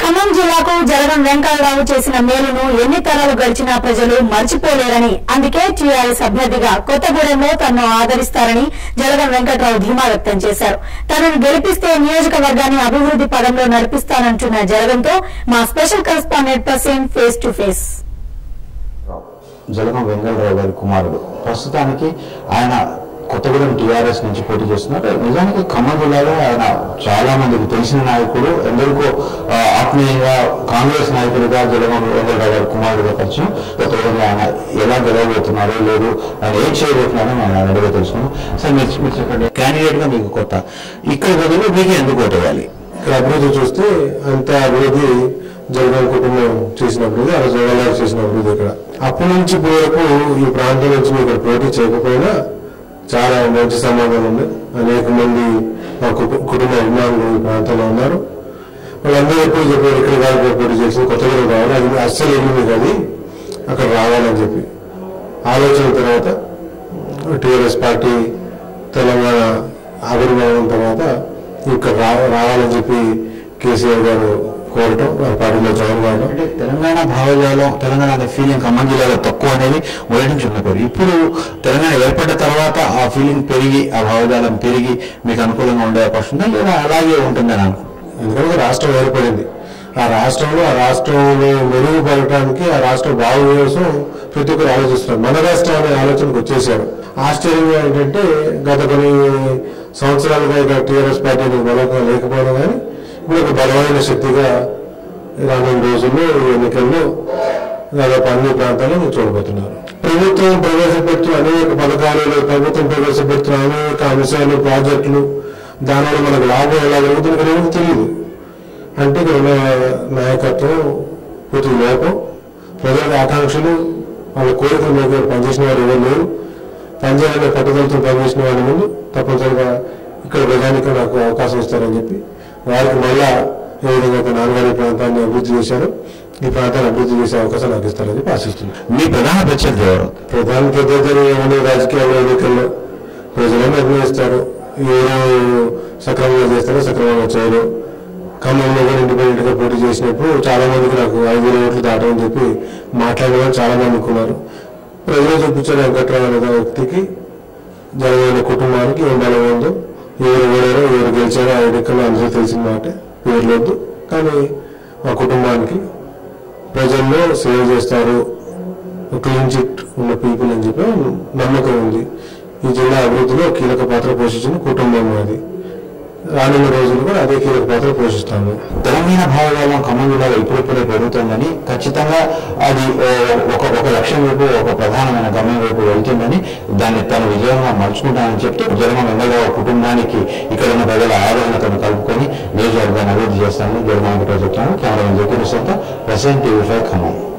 ఖమ్మం జిల్లాకు జలగం వెంకటరావు చేసిన మేలును ఎన్ని తరాలు గడిచినా ప్రజలు మర్చిపోలేరని అందుకే టీఆర్ఎస్ అభ్యర్థిగా కొత్తగూడెంలో తనను ఆదరిస్తారని జలగం వెంకటరావు ధీమా వ్యక్తం చేశారు తనను గెలిపిస్తే నియోజకవర్గాన్ని అభివృద్ధి పదంలో నడిపిస్తానంటున్న జలగంతో మా special correspondent Prasen face to face Jalagam Vengalarao గారి కుమారుడు ప్రస్తుతానికి ఆయన కొత్తగూడెం టీఆర్ఎస్ నుంచి పోటీ చేస్తున్నారు నిజానికి ఖమ్మం జిల్లాలో ఆయన చాలా మందికి తెలిసిన నాయకుడు ఎందరికో ఆ, ఆత్మీయంగా కాంగ్రెస్ నాయకుడిగా జలగం వెంగళరావు గారి కుమారుడుగా పరిచయం కొత్తగూడెం ఆయన ఎలా గెలవబోతున్నారో లేదు ఆయన ఏం చేయబోతున్నారో మనం ఆయన అడిగే తెలుసుకున్నాం సార్ మీరు మీరు చెప్పండి క్యాండిడేట్ గా మీకు కొత్త ఇక్కడ బదులు మీకు ఎందుకు ఓటు వేయాలి ఇక్కడ అభివృద్ధి చూస్తే అంత అభివృద్ధి జగన్ కుటుంబం చేసిన అభివృద్ధి ఆ జగన్ చేసిన అభివృద్ధి ఇక్కడ అప్పటి నుంచి ఇప్పటి వరకు ఈ ప్రాంతం నుంచి మేము ఇక్కడ పోటీ చేయకపోయినా చాలా మంచి సంబంధాలు ఉన్నాయి అనేక మంది మా కుటు- కుటుంబ అభిమానులు ఈ ప్రాంతంలో ఉన్నారు వాళ్ళందరూ ఎప్పుడు చెప్పారు ఇక్కడ కాదు పోటీ చేసి కొత్తగా రావాలి అది అస్సలు వెళ్ళింది కానీ అక్కడ రావాలని చెప్పి ఆలోచన తర్వాత టీఆర్ఎస్ పార్టీ తెలంగాణ ఆవిర్భావం తర్వాత ఇక్కడ రా రావాలని చెప్పి కేసీఆర్ గారు కోరటం వారి పార్టీలో జాయిన్ కావడం అంటే తెలంగాణ భావజాలం తెలంగాణ అనే ఫీలింగ్ ఖమ్మం జిల్లాలో తక్కువ అనేది మొదటి నుంచి ఉన్న పేరు ఇప్పుడు తెలంగాణ ఏర్పడ్డ తర్వాత ఆ ఫీలింగ్ పెరిగి ఆ భావజాలం పెరిగి మీకు అనుకూలంగా ఉండే అవకాశం ఉందా లేదా అలాగే ఉంటుందని అనుకో ఎందుకంటే రాష్ట్రం ఏర్పడింది ఆ రాష్ట్రంలో ఆ రాష్ట్రంలో మెరుగుపడటానికి ఆ రాష్ట్రం బాగు కోసం ప్రతి ఒక్కరు ఆలోచిస్తున్నారు మన రాష్ట్రం అనే ఆలోచనకు వచ్చేసారు ఆశ్చర్యంగా ఏంటంటే గత కొన్ని సంవత్సరాలుగా ఇక్కడ టీఆర్ఎస్ పార్టీ బలంగా లేకపోవడం కానీ ఇప్పుడు ఒక బలమైన శక్తిగా రానున్న రోజుల్లో ఈ ఎన్నికల్లో దాదాపు అన్ని ప్రాంతాల్లో మీరు చూడబోతున్నారు ప్రభుత్వం ప్రవేశపెడుతున్న అనేక పథకాలు ప్రభుత్వం ప్రవేశపెడుతున్న అనేక అంశాలు ప్రాజెక్టులు దానివల్ల మనకు లాభం ఎలా జరుగుతుంది ఇక్కడ ఏమీ తెలియదు అంటే ఇక్కడ ఉన్న నాయకత్వం పూర్తి లోపం ప్రజల ఆకాంక్షలు వాళ్ళ కోరికలు మీద పనిచేసిన వారు ఎవరు లేరు పనిచేయాలనే పట్టుదలతో పనిచేసిన వాళ్ళ ముందు తప్పనిసరిగా ఇక్కడ ప్రజానికి నాకు అవకాశం ఇస్తారని చెప్పి వారికి మళ్ళా ఏ విధంగా అయితే నాన్నగారి ప్రాంతాన్ని అభివృద్ధి చేశారో ఈ ప్రాంతాన్ని అభివృద్ధి చేసే అవకాశం నాకు ఇస్తారని చెప్పి ఆశిస్తున్నాను మీ ప్రధాన ప్రత్యర్థి ఎవరు ప్రధాన ప్రతినిధులు ఏమైనా రాజకీయాల్లో ఎన్నికల్లో ప్రజలే నిర్ణయిస్తారు ఎవరు సక్రమంగా చేస్తారో సక్రమంగా చేయరు ఖమ్మంలో కూడా ఇండిపెండెంట్ గా పోటీ చేసినప్పుడు చాలా మందికి నాకు ఐదు వేల ఓట్లు దాటమని చెప్పి మాట్లాడిన వాళ్ళు చాలా మంది ఉన్నారు ప్రజలు చూపించే వెంకట్రావు అనే వ్యక్తికి జనమైన కుటుంబానికి ఏం బలం ఉందో ఎవరు ఓడారో ఎవరు గెలిచారో ఆ ఎన్నికల్లో అందరూ తెలిసిన మాట పేర్లొద్దు కానీ ఆ కుటుంబానికి ప్రజల్లో సేవ చేస్తారు క్లీన్ చిట్ ఉన్న పీపుల్ అని చెప్పి నమ్మకం ఉంది ఈ జిల్లా అభివృద్ధిలో కీలక పాత్ర పోషించిన కుటుంబం అది రానున్న రోజులు కూడా అదే కీలక పాత్ర పోషిస్తాము తెలంగాణ భావజాలం ఖమ్మం జిల్లాలో ఇప్పుడిప్పుడే పెరుగుతుందని ఖచ్చితంగా అది ఓ, ఒక ఒక లక్ష్యం వైపు ఒక ప్రధానమైన గమ్యం వైపు వెళ్తుందని దాన్ని తను విజయంగా మలుచుకుంటానని చెప్తూ జగన్ వెంగళరావు కుటుంబానికి ఇక్కడ ఉన్న ప్రజల ఆదరణతో కలుపుకొని నియోజకవర్గాన్ని అభివృద్ధి చేస్తానని జగన్ చెప్తాను camera Jagan present TV five Khammam